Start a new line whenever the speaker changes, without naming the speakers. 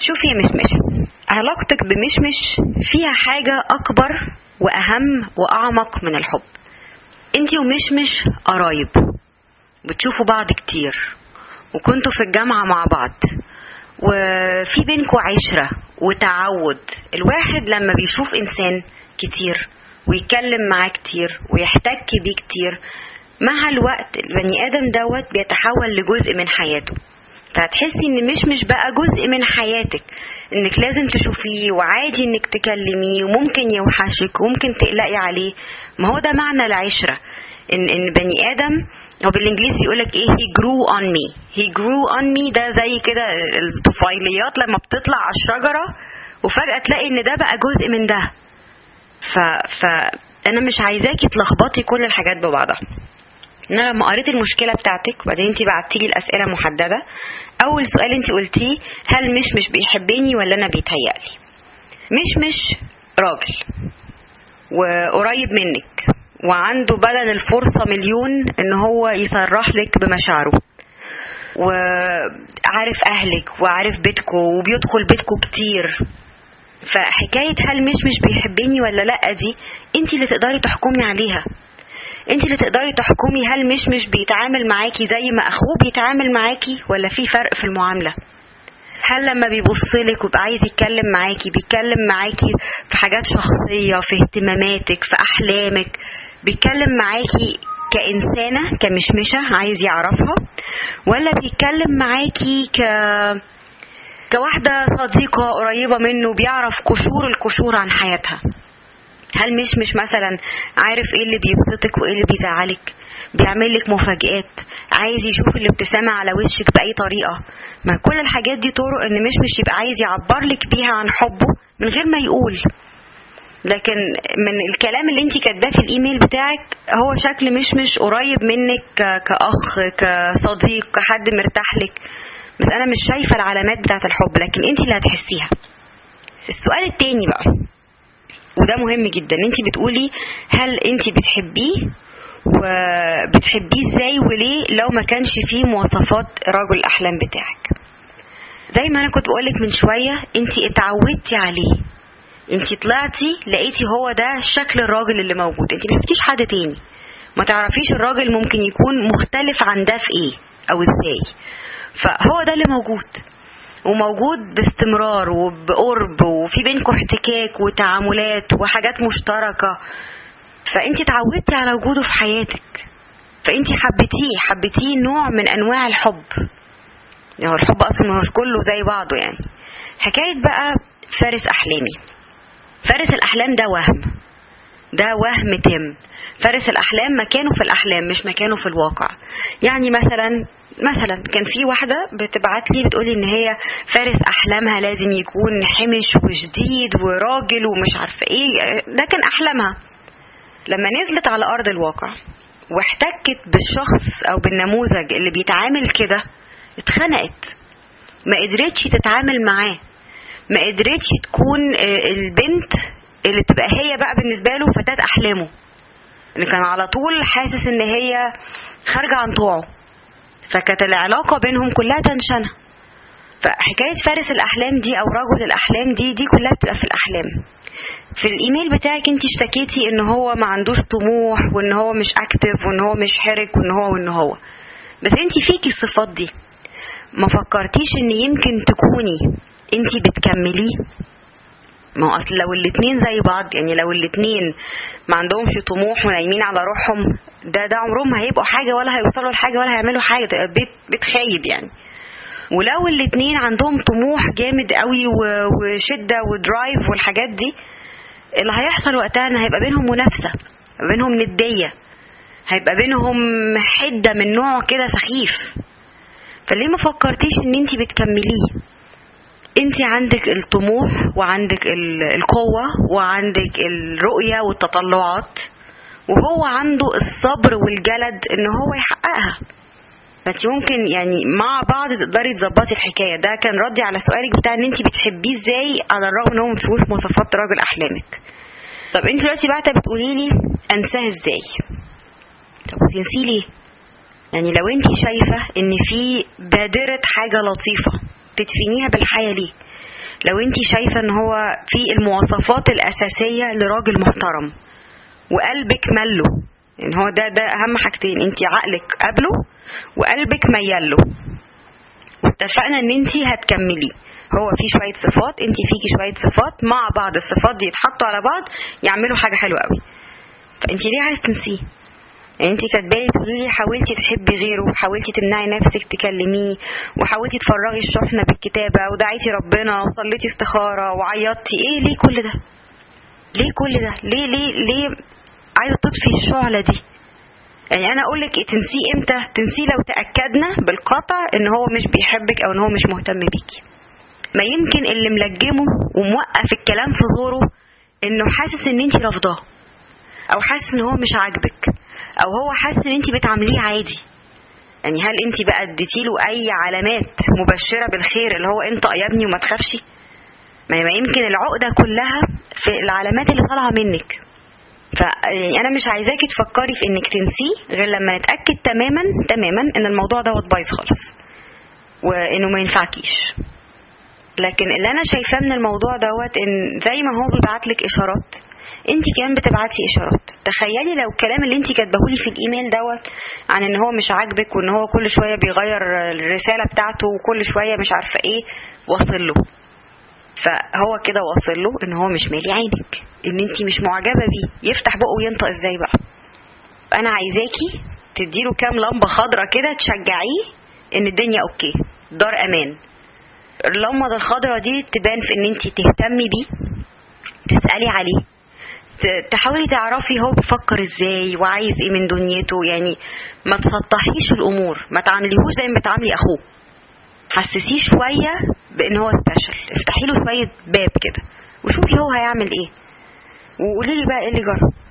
شوفي يا مشمشة علاقتك بمشمش فيها حاجة أكبر وأهم وأعمق من الحب انتي ومشمش قرايب بتشوفوا بعض كتير وكنتوا في الجامعة مع بعض وفي بينكوا عشرة وتعود الواحد لما بيشوف إنسان كتير ويتكلم معاه كتير ويحتك بيه كتير مع الوقت البني آدم دوت بيتحول لجزء من حياته فهتحسي ان مش مش بقى جزء من حياتك انك لازم تشوفيه وعادي انك تكلميه وممكن يوحشك وممكن تقلقي عليه ما هو ده معنى العشره ان ان بني ادم هو بالانجليزي يقولك ايه he grew on me he grew on me ده زي كده الطفيليات لما بتطلع على الشجره وفجاه تلاقي ان ده بقى جزء من ده ف ف انا مش عايزاكي تلخبطي كل الحاجات ببعضها ان انا لما قريت المشكله بتاعتك وبعدين انت بعتي لي الاسئله محدده اول سؤال انت قلتيه هل مش مش بيحبني ولا انا بيتهيألي مش مش راجل وقريب منك وعنده بدل الفرصة مليون ان هو يصرح لك بمشاعره وعارف اهلك وعارف بيتكو وبيدخل بيتكو كتير فحكاية هل مش مش بيحبني ولا لا دي انت اللي تقدري تحكمي عليها انت اللي تقدري تحكمي هل مش مش بيتعامل معاكي زي ما اخوه بيتعامل معاكي ولا في فرق في المعامله هل لما بيبص لك ويبقى عايز يتكلم معاكي بيتكلم معاكي في حاجات شخصيه في اهتماماتك في احلامك بيتكلم معاكي كإنسانة كمشمشة عايز يعرفها ولا بيتكلم معاكي ك كواحدة صديقة قريبة منه بيعرف قشور القشور عن حياتها هل مش مش مثلا عارف ايه اللي بيبسطك وايه اللي بيزعلك بيعمل لك مفاجآت عايز يشوف الابتسامة على وشك بأي طريقة ما كل الحاجات دي طرق ان مش مش يبقى عايز يعبر لك بيها عن حبه من غير ما يقول لكن من الكلام اللي انت كاتباه في الايميل بتاعك هو شكل مش مش قريب منك كاخ كصديق كحد مرتاح لك بس انا مش شايفه العلامات بتاعه الحب لكن انت اللي هتحسيها السؤال التاني بقى وده مهم جدا انت بتقولي هل انت بتحبيه وبتحبيه ازاي وليه لو ما كانش فيه مواصفات رجل الاحلام بتاعك زي ما انا كنت بقولك من شويه انت اتعودتي عليه انت طلعتي لقيتي هو ده شكل الراجل اللي موجود انت ما شفتيش حد تاني ما تعرفيش الراجل ممكن يكون مختلف عن ده في ايه او ازاي فهو ده اللي موجود وموجود باستمرار وبقرب وفي بينكم احتكاك وتعاملات وحاجات مشتركة فانت اتعودتي على وجوده في حياتك فانت حبيتيه حبيتيه نوع من انواع الحب يعني الحب اصلا مش كله زي بعضه يعني حكاية بقى فارس احلامي فارس الاحلام ده وهم ده وهم تم فارس الاحلام مكانه في الاحلام مش مكانه في الواقع يعني مثلا مثلا كان في واحدة بتبعت لي بتقولي ان هي فارس احلامها لازم يكون حمش وشديد وراجل ومش عارفة ايه ده كان احلامها لما نزلت على ارض الواقع واحتكت بالشخص او بالنموذج اللي بيتعامل كده اتخنقت ما قدرتش تتعامل معاه ما قدرتش تكون البنت اللي تبقى هي بقى بالنسبه له فتاه احلامه اللي كان على طول حاسس ان هي خارجه عن طوعه فكانت العلاقه بينهم كلها تنشنه فحكايه فارس الاحلام دي او رجل الاحلام دي دي كلها بتبقى في الاحلام في الايميل بتاعك انت اشتكيتي ان هو ما عندوش طموح وان هو مش اكتف وان هو مش حرك وان هو وان هو بس انت فيكي الصفات دي ما فكرتيش ان يمكن تكوني انت بتكمليه ما هو اصل لو الاتنين زي بعض يعني لو الاتنين ما عندهمش طموح ونايمين على روحهم ده ده عمرهم ما هيبقوا حاجه ولا هيوصلوا لحاجه ولا هيعملوا حاجه ده بيت بيت خايب يعني ولو الاتنين عندهم طموح جامد قوي وشده ودرايف والحاجات دي اللي هيحصل وقتها ان هيبقى بينهم منافسه بينهم نديه هيبقى بينهم حده من نوع كده سخيف فليه ما فكرتيش ان انت بتكمليه انت عندك الطموح وعندك القوة وعندك الرؤية والتطلعات وهو عنده الصبر والجلد ان هو يحققها فانت ممكن يعني مع بعض تقدري تظبطي الحكايه ده كان ردي على سؤالك بتاع ان انت بتحبيه ازاي على الرغم ان هو مفيهوش مواصفات راجل احلامك طب انت دلوقتي بعد بتقولي لي انساه ازاي طب وتنسيه ليه يعني لو انت شايفه ان في بادره حاجه لطيفه تدفنيها بالحياه ليه لو انت شايفه ان هو في المواصفات الاساسيه لراجل محترم وقلبك مله يعني هو ده ده اهم حاجتين انت عقلك قبله وقلبك ميال له واتفقنا ان انت هتكملي هو في شويه صفات انت فيكي شويه صفات مع بعض الصفات دي يتحطوا على بعض يعملوا حاجه حلوه قوي فانت ليه عايز تنسيه يعني انت كاتبالي تقولي لي حاولتي تحبي غيره وحاولتي تمنعي نفسك تكلميه وحاولتي تفرغي الشحنه بالكتابه ودعيتي ربنا وصليتي استخاره وعيطتي ايه ليه كل ده ليه كل ده ليه ليه ليه عايزه تطفي الشعله دي يعني انا اقول لك تنسيه امتى تنسيه لو تاكدنا بالقطع ان هو مش بيحبك او ان هو مش مهتم بيكي ما يمكن اللي ملجمه وموقف الكلام في زوره انه حاسس ان انت رافضاه او حاسس ان هو مش عاجبك او هو حاسس ان انت بتعامليه عادي يعني هل انت بقى اديتيله اي علامات مبشره بالخير اللي هو انت يا ابني وما تخافش ما يمكن العقده كلها في العلامات اللي طالعه منك ف يعني انا مش عايزاكي تفكري في انك تنسيه غير لما نتاكد تماما تماما ان الموضوع دوت بايظ خالص وانه ما ينفعكيش لكن اللي انا شايفاه من الموضوع دوت ان زي ما هو بيبعت لك اشارات انت كمان بتبعتي اشارات تخيلي لو الكلام اللي انت كاتباهولي في الايميل دوت عن ان هو مش عاجبك وان هو كل شويه بيغير الرساله بتاعته وكل شويه مش عارفه ايه واصل له فهو كده واصل له ان هو مش مالي عينك ان انت مش معجبه بيه يفتح بقه وينطق ازاي بقى انا عايزاكي تديله كام لمبه خضرة كده تشجعيه ان الدنيا اوكي دار امان اللمبه الخضرة دي تبان في ان انت تهتمي بيه تسالي عليه تحاولي تعرفي هو بيفكر ازاي وعايز ايه من دنيته يعني ما تسطحيش الامور ما تعامليهوش زي ما بتعاملي اخوه حسسيه شويه بان هو سبيشال افتحي له شويه باب كده وشوفي هو هيعمل ايه وقولي لي بقى ايه اللي جرى